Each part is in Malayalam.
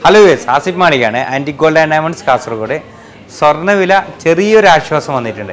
ഹലോ യെസ് ആസിഫ് മാണിക്കാണ് aunty gold and diamonds Kasaragod സ്വർണ്ണവില ചെറിയൊരു ആശ്വാസം വന്നിട്ടുണ്ട്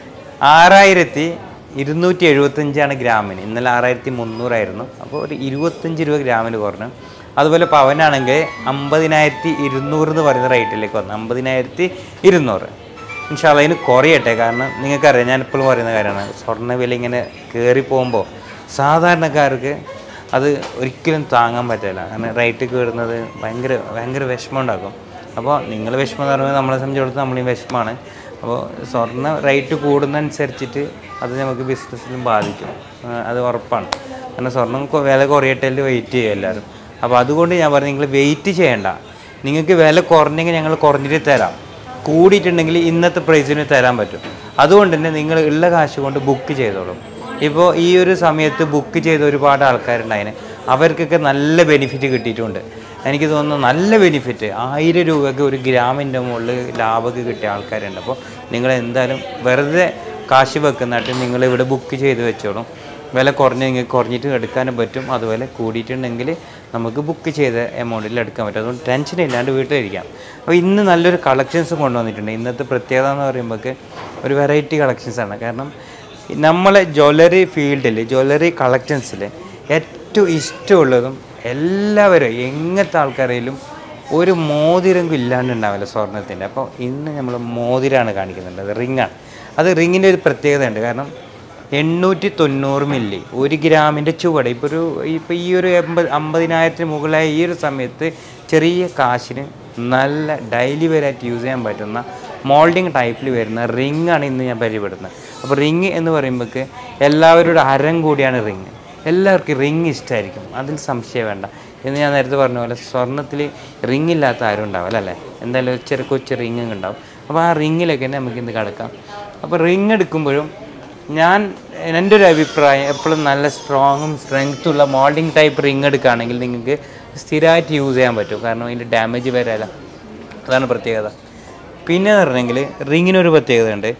ആറായിരത്തി ഇരുന്നൂറ്റി എഴുപത്തഞ്ചാണ് ഗ്രാമിന് ഇന്നലെ ആറായിരത്തി മുന്നൂറായിരുന്നു അപ്പോൾ ഒരു ഇരുപത്തഞ്ച് രൂപ ഗ്രാമിന് കുറഞ്ഞു അതുപോലെ പവനാണെങ്കിൽ അമ്പതിനായിരത്തി ഇരുന്നൂറ് എന്ന് പറയുന്ന റേറ്റിലേക്ക് വന്നു അമ്പതിനായിരത്തി ഇരുന്നൂറ് ഇൻഷാല്ല അതിന് കുറയട്ടെ കാരണം നിങ്ങൾക്കറിയാം ഞാൻ ഇപ്പോഴും പറയുന്ന കാര്യമാണ് സ്വർണ്ണവില ഇങ്ങനെ കയറി പോകുമ്പോൾ സാധാരണക്കാർക്ക് അത് ഒരിക്കലും താങ്ങാൻ പറ്റില്ല കാരണം റേറ്റ് കയറുന്നത് ഭയങ്കര ഭയങ്കര വിഷമം ഉണ്ടാക്കും അപ്പോൾ നിങ്ങൾ വിഷമം എന്ന് പറയുമ്പോൾ നമ്മളെ സംബന്ധിച്ചിടത്തോളം നമ്മളീ വിഷമമാണ് അപ്പോൾ സ്വർണ്ണ റേറ്റ് കൂടുന്നതനുസരിച്ചിട്ട് അത് നമുക്ക് ബിസിനസ്സിലും ബാധിക്കും ആ, അത് ഉറപ്പാണ് കാരണം സ്വർണ്ണം കൊ- വില കുറയട്ടെ വെയിറ്റ് ചെയ്യും എല്ലാവരും അപ്പോൾ അതുകൊണ്ട് ഞാൻ പറഞ്ഞു നിങ്ങൾ വെയിറ്റ് ചെയ്യണ്ട നിങ്ങൾക്ക് വില കുറഞ്ഞെങ്കിൽ ഞങ്ങൾ കുറഞ്ഞിട്ട് തരാം കൂടിയിട്ടുണ്ടെങ്കിൽ ഇന്നത്തെ പ്രൈസിന് തരാൻ പറ്റും അതുകൊണ്ട് തന്നെ നിങ്ങൾ ഉള്ള കാശ് കൊണ്ട് ബുക്ക് ചെയ്തോളും ഇപ്പോൾ ഈ ഒരു സമയത്ത് ബുക്ക് ചെയ്ത ഒരുപാട് ആൾക്കാരുണ്ടായിന് അവർക്കൊക്കെ നല്ല ബെനിഫിറ്റ് കിട്ടിയിട്ടുണ്ട് എനിക്ക് തോന്നുന്നു നല്ല ബെനിഫിറ്റ് ആയിരം രൂപയ്ക്ക് ഒരു ഗ്രാമിൻ്റെ മുകളിൽ ലാഭമൊക്കെ കിട്ടിയ ആൾക്കാരുണ്ട് അപ്പോൾ നിങ്ങൾ എന്തായാലും വെറുതെ കാശ് വെക്കുന്നിട്ട് നിങ്ങൾ ഇവിടെ ബുക്ക് ചെയ്ത് വെച്ചോളും വില കുറഞ്ഞ് നിങ്ങൾക്ക് കുറഞ്ഞിട്ട് എടുക്കാനും പറ്റും അതുപോലെ കൂടിയിട്ടുണ്ടെങ്കിൽ നമുക്ക് ബുക്ക് ചെയ്ത എമൗണ്ടിൽ എടുക്കാൻ പറ്റും അതുകൊണ്ട് ടെൻഷൻ ഇല്ലാണ്ട് വീട്ടിലിരിക്കാം അപ്പോൾ ഇന്ന് നല്ലൊരു കളക്ഷൻസ് കൊണ്ടുവന്നിട്ടുണ്ട് ഇന്നത്തെ പ്രത്യേകത എന്ന് പറയുമ്പോൾ ഒരു വെറൈറ്റി കളക്ഷൻസാണ് കാരണം നമ്മളെ ജ്വല്ലറി ഫീൽഡിൽ ജ്വല്ലറി കളക്ഷൻസിൽ ഏറ്റവും ഇഷ്ടമുള്ളതും എല്ലാവരും എങ്ങനത്തെ ആൾക്കാരെയും ഒരു മോതിരങ്കും ഇല്ലാണ്ട് ഉണ്ടാവില്ല സ്വർണ്ണത്തിൻ്റെ അപ്പോൾ ഇന്ന് നമ്മൾ മോതിരാണ് കാണിക്കുന്നുണ്ട് അത് റിങ്ങാണ് അത് റിങ്ങിൻ്റെ ഒരു പ്രത്യേകത ഉണ്ട് കാരണം എണ്ണൂറ്റി തൊണ്ണൂറ് മില്ലി ഒരു ഗ്രാമിൻ്റെ ചുവട് ഇപ്പോൾ ഒരു ഇപ്പോൾ ഈ ഒരു എൺപത് അമ്പതിനായിരത്തിന് മുകളിലായ ഈ ഒരു സമയത്ത് ചെറിയ കാശിന് നല്ല ഡെയിലി വരായിട്ട് യൂസ് ചെയ്യാൻ പറ്റുന്ന മോൾഡിങ് ടൈപ്പിൽ വരുന്ന റിംഗ് ആണ് ഇന്ന് ഞാൻ പരിചയപ്പെടുന്നത് അപ്പോൾ റിങ് എന്ന് പറയുമ്പോൾക്ക് എല്ലാവരുടെ ഹരം കൂടിയാണ് റിങ് എല്ലാവർക്കും റിങ് ഇഷ്ടമായിരിക്കും അതിൽ സംശയം വേണ്ട എന്ന് ഞാൻ നേരത്തെ പറഞ്ഞ പോലെ സ്വർണ്ണത്തിൽ റിങ് ഇല്ലാത്ത ആരും ഉണ്ടാവില്ല അല്ലേ എന്തായാലും ഒരു ചെറിയ കൊച്ചു റിങ് ഉണ്ടാവും അപ്പോൾ ആ റിങ്ങിലൊക്കെ തന്നെ നമുക്ക് ഇന്ന് കിടക്കാം അപ്പോൾ റിങ് എടുക്കുമ്പോഴും ഞാൻ എൻ്റെ ഒരു അഭിപ്രായം എപ്പോഴും നല്ല സ്ട്രോങ്ങും സ്ട്രെങ്ത്തുള്ള മോൾഡിങ് ടൈപ്പ് റിങ് എടുക്കുകയാണെങ്കിൽ നിങ്ങൾക്ക് സ്ഥിരമായിട്ട് യൂസ് ചെയ്യാൻ പറ്റും കാരണം അതിൻ്റെ ഡാമേജ് വരാല അതാണ് പ്രത്യേകത പിന്നെ എന്ന് പറഞ്ഞെങ്കിൽ റിങ്ങിനൊരു പ്രത്യേകത ഉണ്ട്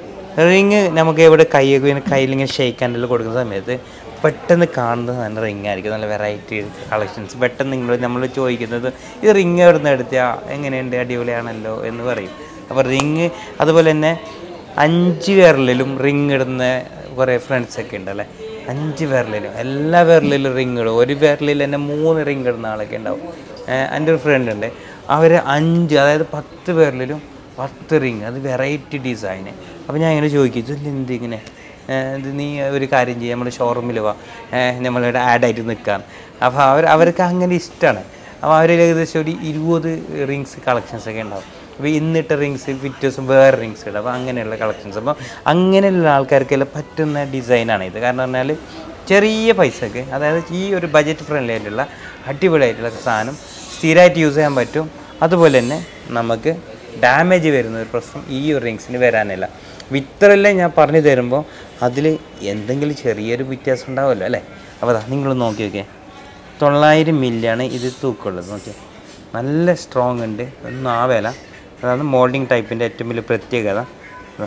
റിങ് നമുക്ക് എവിടെ കൈയൊക്കെ ഇങ്ങനെ കയ്യിലിങ്ങനെ ഷെയ്ക്ക് ഹാൻഡിൽ കൊടുക്കുന്ന സമയത്ത് പെട്ടെന്ന് കാണുന്നത് നല്ല റിങ് ആയിരിക്കും നല്ല വെറൈറ്റി കളക്ഷൻസ് പെട്ടെന്ന് നിങ്ങൾ നമ്മൾ ചോദിക്കുന്നത് ഇത് റിങ് എവിടെ നിന്ന് എടുത്താൽ എങ്ങനെയുണ്ട് അടിപൊളിയാണല്ലോ എന്ന് പറയും അപ്പോൾ റിങ് അതുപോലെ തന്നെ അഞ്ച് വിരലിലും റിങ് ഇടുന്ന കുറേ ഫ്രണ്ട്സൊക്കെ ഉണ്ട് അല്ലേ അഞ്ച് വിരലിലും എല്ലാ വിരലിലും റിങ് ഇടും ഒരു വിരലിൽ തന്നെ മൂന്ന് റിങ് ഇടുന്ന ആളൊക്കെ ഉണ്ടാവും ഏഹ് എൻ്റെ ഒരു ഫ്രണ്ട് ഉണ്ട് അവർ അഞ്ച് അതായത് പത്ത് പേരിലും പത്ത് റിങ് അത് വെറൈറ്റി ഡിസൈന് അപ്പോൾ ഞാൻ ഇങ്ങനെ ചോദിക്കും ഇതിൽ എന്ത് ഇങ്ങനെ ഏഹ് ഇത് നീ ഒരു കാര്യം ചെയ്യുക നമ്മൾ ഷോറൂമിൽ വാ ഏഹ് നമ്മളിവിടെ ആഡായിട്ട് നിൽക്കാം അപ്പോൾ അവർ അവർക്ക് അങ്ങനെ ഇഷ്ടമാണ് അപ്പോൾ അവർ ഏകദേശം ഒരു ഇരുപത് റിങ്സ് കളക്ഷൻസ് ഒക്കെ ഉണ്ടാവും അപ്പോൾ ഇന്നിട്ട റിങ്സ് പിറ്റേഴ്സും വേറെ റിങ്സ് ഇടും അപ്പോൾ അങ്ങനെയുള്ള കളക്ഷൻസ് അപ്പോൾ അങ്ങനെയുള്ള ആൾക്കാർക്കെല്ലാം പറ്റുന്ന ഡിസൈനാണ് ഇത് കാരണം പറഞ്ഞാൽ ചെറിയ പൈസക്ക് അതായത് ഈ ഒരു ബജറ്റ് ഫ്രണ്ട്ലി ആയിട്ടുള്ള അടിപൊളിയായിട്ടുള്ള സാധനം സ്ഥിരമായിട്ട് യൂസ് ചെയ്യാൻ പറ്റും അതുപോലെ തന്നെ നമുക്ക് ഡാമേജ് വരുന്ന ഒരു പ്രശ്നം ഈ ഒരു റിങ്സിന് വരാനില്ല ഇത്രയെല്ലാം ഞാൻ പറഞ്ഞു തരുമ്പോൾ അതിൽ എന്തെങ്കിലും ചെറിയൊരു വ്യത്യാസം ഉണ്ടാവുമല്ലോ അല്ലേ അപ്പോൾ അതാ നിങ്ങൾ നോക്കി നോക്കിയേ തൊള്ളായിരം മില്ലിയാണ് ഇത് തൂക്കമുള്ളത് നോക്കിയേ നല്ല സ്ട്രോങ് ഉണ്ട് ഒന്നും ആവേല അതാണ് മോൾഡിങ് ടൈപ്പിൻ്റെ ഏറ്റവും വലിയ പ്രത്യേകത ഇതാ.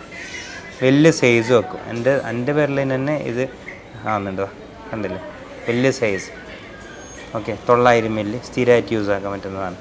വലിയ സൈസ് വെക്കും എൻ്റെ എൻ്റെ പേരിൽ തന്നെ ഇത് ആകുന്നുണ്ട് ദാ. കണ്ടില്ലേ വലിയ സൈസ് ഓക്കെ തൊള്ളായിരം മില്ലി സ്ഥിരമായിട്ട് യൂസ് ആക്കാൻ പറ്റുന്നതാണ്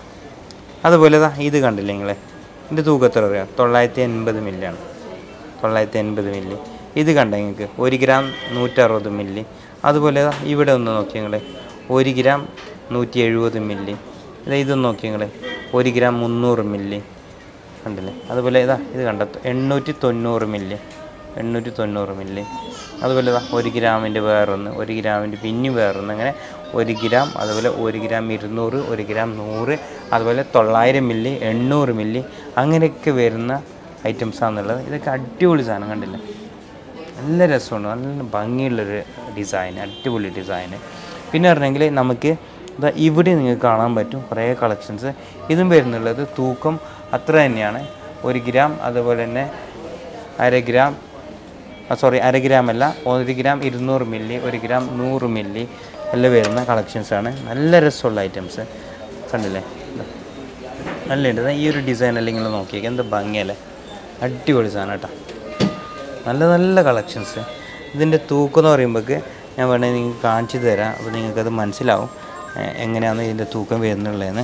അതുപോലെ ദാ ഇത് കണ്ടില്ലേ നിങ്ങളെ ഇതിൻ്റെ തൂക്കം എത്ര അറിയാം തൊള്ളായിരത്തി എൺപത് മില്ലിയാണ് തൊള്ളായിരത്തി എൺപത് മില്ലി ഇത് കണ്ട നിങ്ങൾക്ക് ഒരു ഗ്രാം നൂറ്ററുപത് മില്ലി അതുപോലെ ദാ ഇവിടെ ഒന്ന് നോക്കി നിങ്ങൾ ഒരു ഗ്രാം നൂറ്റി എഴുപത് മില്ലി ഇതാ ഇതൊന്ന് നോക്കി നിങ്ങൾ ഒരു ഗ്രാം മുന്നൂറ് മില്ലി കണ്ടില്ലേ അതുപോലെ ഇതാ ഇത് കണ്ട എണ്ണൂറ്റി തൊണ്ണൂറ് മില്ലി എണ്ണൂറ്റി തൊണ്ണൂറ് മില്ലി അതുപോലെ ഇതാ ഒരു ഗ്രാമിൻ്റെ വേറൊന്ന് ഒരു ഗ്രാമിൻ്റെ പിന്നെയും വേറൊന്ന് അങ്ങനെ ഒരു ഗ്രാം അതുപോലെ ഒരു ഗ്രാം ഇരുന്നൂറ് ഒരു ഗ്രാം നൂറ് അതുപോലെ തൊള്ളായിരം മില്ലി എണ്ണൂറ് മില്ലി അങ്ങനെയൊക്കെ വരുന്ന ഐറ്റംസാണെന്നുള്ളത് ഇതൊക്കെ അടിപൊളി സാധനം കണ്ടില്ലേ നല്ല രസമുണ്ട് നല്ല ഭംഗിയുള്ളൊരു ഡിസൈൻ അടിപൊളി ഡിസൈന് പിന്നെ പറഞ്ഞെങ്കിൽ നമുക്ക് ഇതാ ഇവിടെ നിങ്ങൾക്ക് കാണാൻ പറ്റും കുറേ കളക്ഷൻസ് ഇതും വരുന്നുള്ളത് തൂക്കം അത്ര തന്നെയാണ് ഒരു ഗ്രാം അതുപോലെ തന്നെ അര ഗ്രാം സോറി അര ഗ്രാം അല്ല ഒരു ഗ്രാം ഇരുന്നൂറ് മില്ലി ഒരു ഗ്രാം നൂറ് മില്ലി എല്ലാം വരുന്ന കളക്ഷൻസാണ് നല്ല രസമുള്ള ഐറ്റംസ് കണ്ടില്ലേ ഇതാ. നല്ല ഉണ്ട് ദാ ഈ ഒരു ഡിസൈൻ എല്ലാം നിങ്ങൾ നോക്കിയേക്ക് എന്ത് ഭംഗിയല്ലേ അടിപൊളി സാധനം കേട്ടോ നല്ല നല്ല കളക്ഷൻസ് ഇതിൻ്റെ തൂക്കം എന്ന് പറയുമ്പോഴേക്ക് ഞാൻ വേണമെങ്കിൽ നിങ്ങൾക്ക് കാണിച്ചു തരാം അപ്പോൾ നിങ്ങൾക്കത് മനസ്സിലാവും എ- എങ്ങനെയാണ് ഇതിൻ്റെ തൂക്കം വരുന്നുള്ളതെന്ന്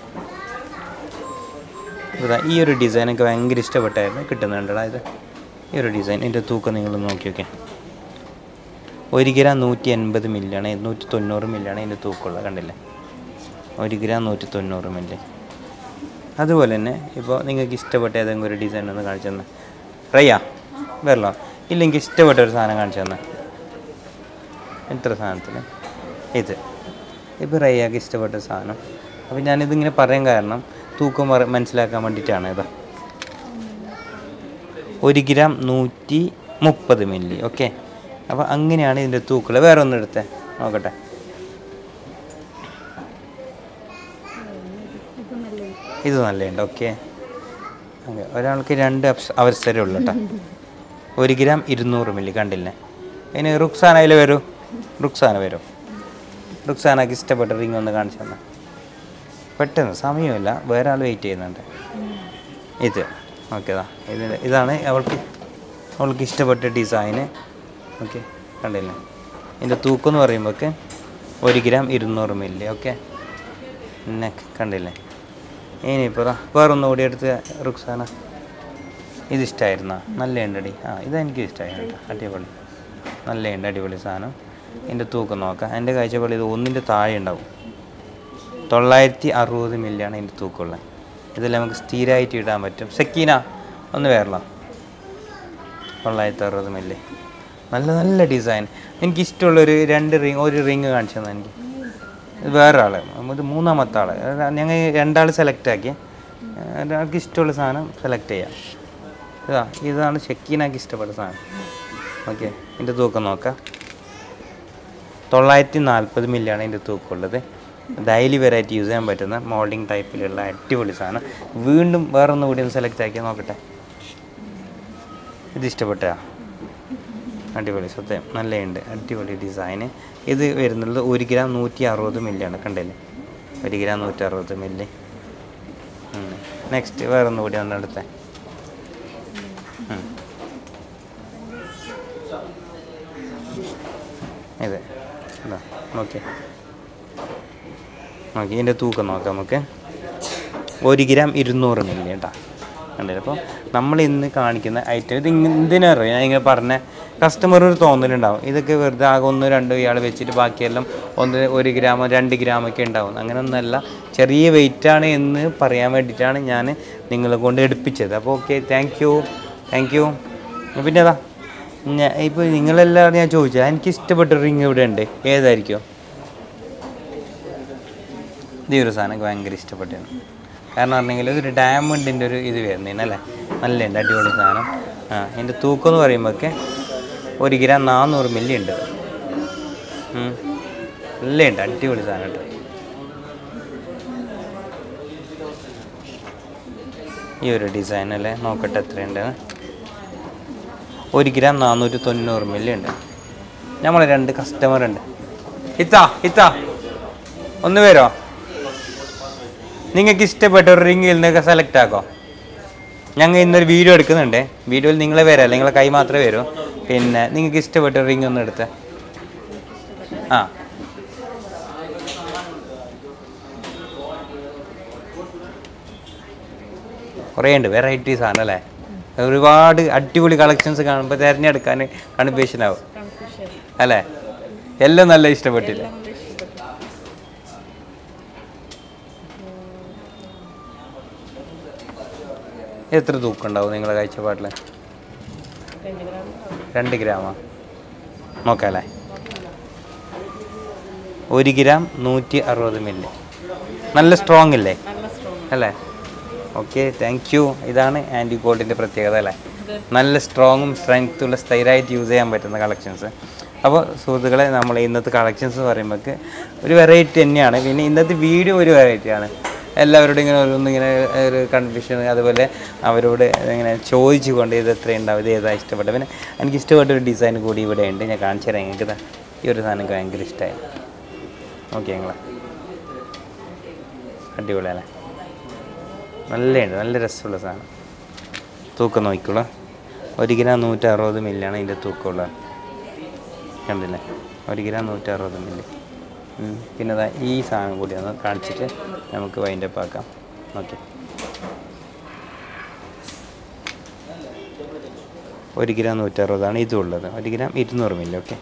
ഇതാ ഈ ഒരു ഡിസൈൻ എനിക്ക് ഭയങ്കര ഇഷ്ടപ്പെട്ടായിരുന്നു കിട്ടുന്നുണ്ടടാ ഇത് ഈ ഒരു ഡിസൈൻ ഇതിൻ്റെ തൂക്കം നിങ്ങൾ നോക്കി നോക്കിയാൽ ഒരു ഗ്രാം നൂറ്റി എൺപത് മില്ലാണ് നൂറ്റി തൊണ്ണൂറ് മില്ലാണ് ഇതിൻ്റെ തൂക്കമുള്ളത് കണ്ടില്ലേ ഒരു ഗ്രാം നൂറ്റി തൊണ്ണൂറ് മില്ലി അതുപോലെ തന്നെ ഇപ്പോൾ നിങ്ങൾക്ക് ഇഷ്ടപ്പെട്ട ഏതെങ്കിലും ഒരു ഡിസൈൻ ഒന്ന് കാണിച്ചു തന്നെ റയ്യ വരല്ലോ ഇല്ലെങ്കിൽ ഇഷ്ടപ്പെട്ട ഒരു സാധനം കാണിച്ചു തന്നെ എത്ര സാധനത്തിന് ഇത് ഇപ്പോൾ റയ്യാക്ക് ഇഷ്ടപ്പെട്ട സാധനം അപ്പോൾ ഞാനിതിങ്ങനെ പറയാൻ കാരണം തൂക്കം പറ- മനസ്സിലാക്കാൻ വേണ്ടിയിട്ടാണ് ഇതാ ഒരു ഗ്രാം നൂറ്റി മുപ്പത് മില്ലി ഓക്കെ അപ്പോൾ അങ്ങനെയാണ് ഇതിൻ്റെ തൂക്കൾ വേറെ ഒന്ന് എടുത്തേ നോക്കട്ടെ ഇത് നല്ലതുണ്ട് ഓക്കെ ഓക്കെ ഒരാൾക്ക് രണ്ട് അവസ- അവസരമേ ഉള്ളൂ കേട്ടോ ഒരു ഗ്രാം ഇരുന്നൂറ് മില്ലി കണ്ടില്ലേ ഇനി റുക്സാന അതിൽ വരൂ റുക്സാന വരും റുക്സാനക്ക് ഇഷ്ടപ്പെട്ട റിങ് ഒന്ന് കാണിച്ചു തന്നെ പെട്ടെന്ന് സമയമില്ല വേറെ ആൾ വെയിറ്റ് ചെയ്യുന്നുണ്ട് ഇത് ഓക്കെ ഇതാ ഇത് ഇതാണ് അവൾക്ക് അവൾക്ക് ഇഷ്ടപ്പെട്ട ഡിസൈന് ഓക്കെ കണ്ടില്ലേ ഇതിൻ്റെ തൂക്കം എന്ന് പറയുമ്പോഴൊക്കെ ഒരു ഗ്രാം ഇരുന്നൂറ് മില്ലി ഓക്കെ നെക്ക് കണ്ടില്ലേ ഇനിയിപ്പോൾ വേറെ ഒന്നും കൂടി എടുത്ത് റുക്സാന ഇത് ഇഷ്ടമായിരുന്നോ നല്ല ഉണ്ടടി ആ ഇതെനിക്ക് ഇഷ്ടമായിരുന്നു കേട്ടോ അടിപൊളി നല്ല ഉണ്ട് അടിപൊളി സാധനം ഇതിൻ്റെ തൂക്കം നോക്കാം എൻ്റെ കാഴ്ചപ്പാട് ഇത് ഒന്നിൻ്റെ താഴെ ഉണ്ടാവും തൊള്ളായിരത്തി അറുപത് മില്ലിയാണ് ഇതിൻ്റെ തൂക്കമുള്ളത് ഇതിൽ നമുക്ക് സ്ഥിരമായിട്ട് ഇടാൻ പറ്റും സെക്കീന ഒന്ന് വേറല്ലോ തൊള്ളായിരത്തി അറുപത് മില്ലി നല്ല നല്ല ഡിസൈൻ എനിക്ക് ഇഷ്ടമുള്ളൊരു രണ്ട് റിങ് ഒരു റിങ് കാണിച്ചു തന്നെ എനിക്ക് ഇത് വേറെ ആൾ ഇത് മൂന്നാമത്തെ ആൾ ഞങ്ങൾ രണ്ടാൾ സെലക്ട് ആക്കി ഒരാൾക്ക് ഇഷ്ടമുള്ള സാധനം സെലക്ട് ചെയ്യാം ഇതാ ഇതാണ് ഷെക്കീനാക്ക് ഇഷ്ടപ്പെട്ട സാധനം ഓക്കെ ഇതിൻ്റെ തൂക്കം നോക്കാം തൊള്ളായിരത്തി നാൽപ്പത് മില്ലിയാണ് ഇതിൻ്റെ തൂക്കമുള്ളത് ഡെയിലി വെറൈറ്റി യൂസ് ചെയ്യാൻ പറ്റുന്ന മോൾഡിങ് ടൈപ്പിലുള്ള അടിപൊളി സാധനം വീണ്ടും വേറെ ഒന്ന് കൂടി ഒന്ന് സെലക്ട് ആക്കിയാൽ നോക്കട്ടെ ഇത് ഇഷ്ടപ്പെട്ടാ അടിപൊളി സത്യം നല്ലതുണ്ട് അടിപൊളി ഡിസൈന് ഇത് വരുന്നത് ഒരു ഗ്രാം നൂറ്റി അറുപത് മില്ലിയാണ് കണ്ടില്ലേ ഒരു ഗ്രാം നൂറ്റി അറുപത് മില്ലി നെക്സ്റ്റ് വേറെ ഒന്ന് കൂടി ഒന്ന് എടുത്തേ ഉം. ഇത് ഇതാ നോക്കി നോക്കി ഇതിൻ്റെ തൂക്കം നോക്കാം നമുക്ക് ഒരു ഗ്രാം ഇരുന്നൂറ് മില്ലി കേട്ടോ കണ്ടില്ല അപ്പോൾ നമ്മൾ ഇന്ന് കാണിക്കുന്ന ഐറ്റം ഇത് എന്തിനറിയാം ഞാൻ ഇങ്ങനെ പറഞ്ഞ കസ്റ്റമർ ഒരു തോന്നലുണ്ടാവും ഇതൊക്കെ വെറുതെ ആകെ ഒന്ന് രണ്ട് ഇയാൾ വെച്ചിട്ട് ബാക്കിയെല്ലാം ഒന്ന് ഒരു ഗ്രാമോ രണ്ട് ഗ്രാമൊക്കെ ഉണ്ടാവും അങ്ങനെയൊന്നല്ല ചെറിയ വെയിറ്റാണ് എന്ന് പറയാൻ വേണ്ടിയിട്ടാണ് ഞാൻ നിങ്ങളെ കൊണ്ട് എടുപ്പിച്ചത് അപ്പോൾ okay thank you thank you പിന്നെ അതാ ഞാൻ ഇപ്പോൾ നിങ്ങളെല്ലാവരും ഞാൻ ചോദിച്ചത് എനിക്ക് ഇഷ്ടപ്പെട്ട റിങ് ഇവിടെ ഉണ്ട് ഏതായിരിക്കും ഈ ഒരു സാധനം എനിക്ക് ഭയങ്കര ഇഷ്ടപ്പെട്ടാണ് കാരണം പറഞ്ഞെങ്കിൽ ഇതൊരു ഡയമണ്ടിൻ്റെ ഒരു ഇത് വരുന്നതിനല്ലേ നല്ലുണ്ട് അടിപൊളി സാധനം ആ ഇതിൻ്റെ തൂക്കം എന്ന് പറയുമ്പോഴൊക്കെ ഒരു ഗ്രാം നാനൂറ് മില്ലി ഉണ്ട് ഉം. നല്ല ഉണ്ട് അടിപൊളി സാധനം ഉണ്ട് ഈ ഒരു ഡിസൈൻ അല്ലേ നോക്കട്ടെ എത്രയുണ്ട് ഒരു ഗ്രാം നാനൂറ്റി തൊണ്ണൂറ് മില്ലി ഉണ്ട് നമ്മൾ രണ്ട് കസ്റ്റമർ ഉണ്ട് ഇത്താ ഇത്താ ഒന്ന് വരോ നിങ്ങൾക്ക് ഇഷ്ടപ്പെട്ട ഒരു റിംഗ് നിന്നൊക്കെ സെലക്ട് ആക്കോ ഞങ്ങൾ ഇന്നൊരു വീഡിയോ എടുക്കുന്നുണ്ട് വീഡിയോയിൽ നിങ്ങളെ വരാം നിങ്ങളെ കൈ മാത്രമേ വരൂ പിന്നെ നിങ്ങൾക്ക് ഇഷ്ടപ്പെട്ട റിംഗ് ഒന്ന് എടുത്ത് ആ കുറേ ഉണ്ട് വെറൈറ്റീസ് ആണ് അല്ലേ ഒരുപാട് അടിപൊളി കളക്ഷൻസ് കാണുമ്പോൾ തിരഞ്ഞെടുക്കാൻ കൺഫ്യൂഷൻ ആവും അല്ലേ എല്ലാം നല്ല ഇഷ്ടപ്പെട്ടില്ല എത്ര തൂക്കം ഉണ്ടാവും നിങ്ങളുടെ കാഴ്ചപ്പാട്ടിൽ രണ്ട് ഗ്രാമാ നോക്കാല്ലേ ഒരു ഗ്രാം നൂറ്റി അറുപത് മില്ലി നല്ല സ്ട്രോങ് ഇല്ലേ അല്ലേ ഓക്കെ താങ്ക് യു ഇതാണ് ആൻറ്റി ഗോൾഡിൻ്റെ പ്രത്യേകത അല്ലേ നല്ല സ്ട്രോങ്ങും സ്ട്രെങ്ത്തുള്ള സ്ഥിരമായിട്ട് യൂസ് ചെയ്യാൻ പറ്റുന്ന കളക്ഷൻസ് അപ്പോൾ സുഹൃത്തുക്കളെ നമ്മൾ ഇന്നത്തെ കളക്ഷൻസ് പറയുമ്പോഴേക്ക് ഒരു വെറൈറ്റി തന്നെയാണ് പിന്നെ ഇന്നത്തെ വീഡിയോ ഒരു വെറൈറ്റിയാണ് എല്ലാവരോടും ഇങ്ങനെ ഓരോന്നും ഇങ്ങനെ ഒരു കൺഫ്യൂഷൻ അതുപോലെ അവരോട് ഇങ്ങനെ ചോദിച്ചുകൊണ്ട് ഇത് എത്ര ഉണ്ടാവും ഇത് ഏതാ ഇഷ്ടപ്പെട്ടത് പിന്നെ എനിക്ക് ഇഷ്ടപ്പെട്ട ഒരു ഡിസൈൻ കൂടി ഇവിടെ ഉണ്ട് ഞാൻ കാണിച്ചു തരാം നിങ്ങൾക്ക് ഇതാ ഈ ഒരു സാധനം എനിക്ക് ഭയങ്കര ഇഷ്ടമായി ഓക്കെ ഞങ്ങളെ അടിപൊളിയല്ലേ നല്ലുണ്ട് നല്ല രസമുള്ള സാധനം തൂക്കം നോക്കിക്കോളൂ ഒരു ഗ്രാം നൂറ്റി അറുപത് മില്ലിയാണ് ഇതിൻ്റെ തൂക്കമുള്ളത് കണ്ടില്ലേ ഒരു ഗ്രാം നൂറ്റി അറുപത് മില്ലി ഉം. പിന്നെ ദാ ഈ സാധനം കൂടി ഒന്ന് കാണിച്ചിട്ട് നമുക്ക് വൈൻഡപ്പ് ആക്കാം ഓക്കെ ഒരു ഗ്രാം നൂറ്ററുപതാണ് ഇതും ഉള്ളത് ഒരു ഗ്രാം ഇരുന്നൂറ് മില്ലി ഓക്കെ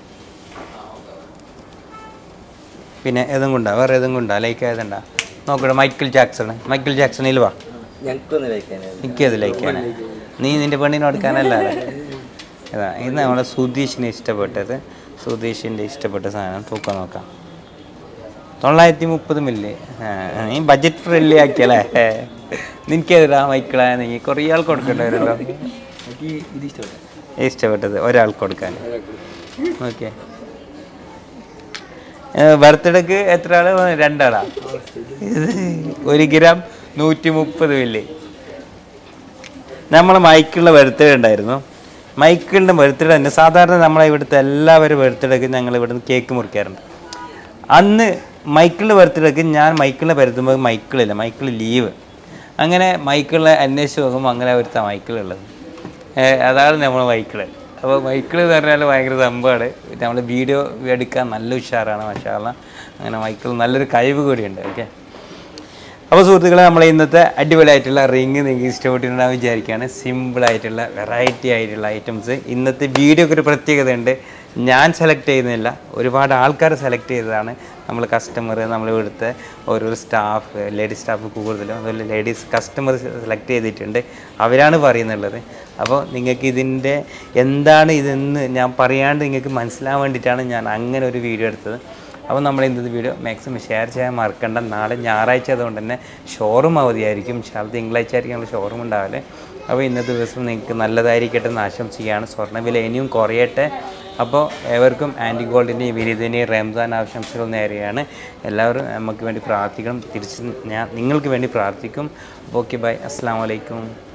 പിന്നെ ഏതും കൊണ്ടാ വേറെ ഏതും കൊണ്ടാ ലൈക്ക് ഏതുണ്ടാ നോക്കട്ടെ മൈക്കിൾ ജാക്സൺ മൈക്കിൾ ജാക്സണിൽ വാ ഞങ്ങൾക്കൊന്ന് കഴിക്കാനായിരുന്നു എനിക്കത് ലൈക്കാണ് നീ നിന്റെ പെണ്ണിനെ കൊടുക്കാനല്ല ഇതാ ഇത് നമ്മളെ സുധീഷിന് ഇഷ്ടപ്പെട്ടത് സുധീഷിൻ്റെ ഇഷ്ടപ്പെട്ട സാധനം തൂക്കം നോക്കാം തൊള്ളായിരത്തി മുപ്പത് മില്ലി നീ ബഡ്ജറ്റ് ഫ്രണ്ട്ലി ആക്കിയല്ലേ നിനക്കേതാ മൈക്കിളാ നീ കുറേ ആൾ കൊടുക്കണ്ടവരല്ലോ എനിക്ക് ഇത് ഇഷ്ടപ്പെട്ടു ഇഷ്ടപ്പെട്ടത് ഒരാൾക്ക് കൊടുക്കാൻ ഓക്കെ ബർത്ത്ഡേക്ക് എത്ര ആള് വന്നു? രണ്ടാളാ ഇത് ഒരു ഗ്രാം നൂറ്റി മുപ്പത് മില്ലി നമ്മളെ മൈക്കിളിൻ്റെ ബർത്ത്ഡേ ഉണ്ടായിരുന്നു മൈക്കിളിൻ്റെ ബർത്ത്ഡേ തന്നെ സാധാരണ നമ്മളെ ഇവിടുത്തെ എല്ലാവരും ബർത്ത്ഡേക്ക് ഞങ്ങൾ ഇവിടുന്ന് കേക്ക് മുറിക്കാറുണ്ട് അന്ന് മൈക്കിളിൻ്റെ ബർത്ത്ഡേക്ക് ഞാൻ മൈക്കിളിനെ പരത്തുമ്പോൾ മൈക്കിളില്ല മൈക്കിൾ ലീവ് അങ്ങനെ മൈക്കിളിനെ അന്വേഷിച്ച് നോക്കുമ്പോൾ അങ്ങനെ ഒരുത്ത മൈക്കിളുള്ളത് ഏഹ് അതാണ് നമ്മൾ മൈക്കിള് അപ്പോൾ മൈക്കിൾ എന്ന് പറഞ്ഞാൽ ഭയങ്കര സംഭവമാണ് നമ്മൾ വീഡിയോ എടുക്കാൻ നല്ല ഉഷാറാണ് മഷാല അങ്ങനെ മൈക്കിൾ നല്ലൊരു കഴിവ് കൂടിയുണ്ട് ഓക്കെ അപ്പോൾ സുഹൃത്തുക്കളെ നമ്മളെ ഇന്നത്തെ അടിപൊളിയായിട്ടുള്ള റിങ് നിങ്ങൾക്ക് ഇഷ്ടപ്പെട്ടിട്ടുണ്ടാവും വിചാരിക്കുകയാണ് സിമ്പിളായിട്ടുള്ള വെറൈറ്റി ആയിട്ടുള്ള ഐറ്റംസ് ഇന്നത്തെ വീഡിയോക്ക് ഒരു പ്രത്യേകത ഉണ്ട് ഞാൻ സെലക്ട് ചെയ്യുന്നില്ല ഒരുപാട് ആൾക്കാർ സെലക്ട് ചെയ്തതാണ് നമ്മൾ കസ്റ്റമർ നമ്മൾ ഇവിടുത്തെ ഓരോ സ്റ്റാഫ് ലേഡീസ് സ്റ്റാഫ് കൂടുതലും അതുപോലെ ലേഡീസ് കസ്റ്റമർ സെലക്ട് ചെയ്തിട്ടുണ്ട് അവരാണ് പറയുന്നുള്ളത് അപ്പോൾ നിങ്ങൾക്ക് ഇതിൻ്റെ എന്താണ് ഇതെന്ന് ഞാൻ പറയാണ്ട് നിങ്ങൾക്ക് മനസ്സിലാവാൻ വേണ്ടിയിട്ടാണ് ഞാൻ അങ്ങനെ ഒരു വീഡിയോ എടുത്തത് അപ്പോൾ നമ്മൾ ഇന്നത്തെ വീഡിയോ മാക്സിമം ഷെയർ ചെയ്യാൻ മറക്കണ്ട നാളെ ഞായറാഴ്ച അതുകൊണ്ട് തന്നെ ഷോറൂം അവധിയായിരിക്കും ശാല തിങ്കളാഴ്ച ആയിരിക്കും നമ്മൾ ഷോറൂം ഉണ്ടാവല് അപ്പോൾ ഇന്നത്തെ ദിവസം നിങ്ങൾക്ക് നല്ലതായിരിക്കട്ടെ എന്ന് ആശംസിക്കുകയാണ് സ്വർണ്ണവില ഇനിയും കുറയട്ടെ അപ്പോൾ ഏവർക്കും ആൻറ്റി ഗോൾഡിൻ്റെയും വിനീതിൻ്റെയും റംസാൻ ആശംസകൾ നേരെയാണ് എല്ലാവരും നമുക്ക് വേണ്ടി പ്രാർത്ഥിക്കണം തിരിച്ച് ഞാൻ നിങ്ങൾക്ക് വേണ്ടി പ്രാർത്ഥിക്കും ഓക്കെ ബൈ അസ്സാം വലൈക്കും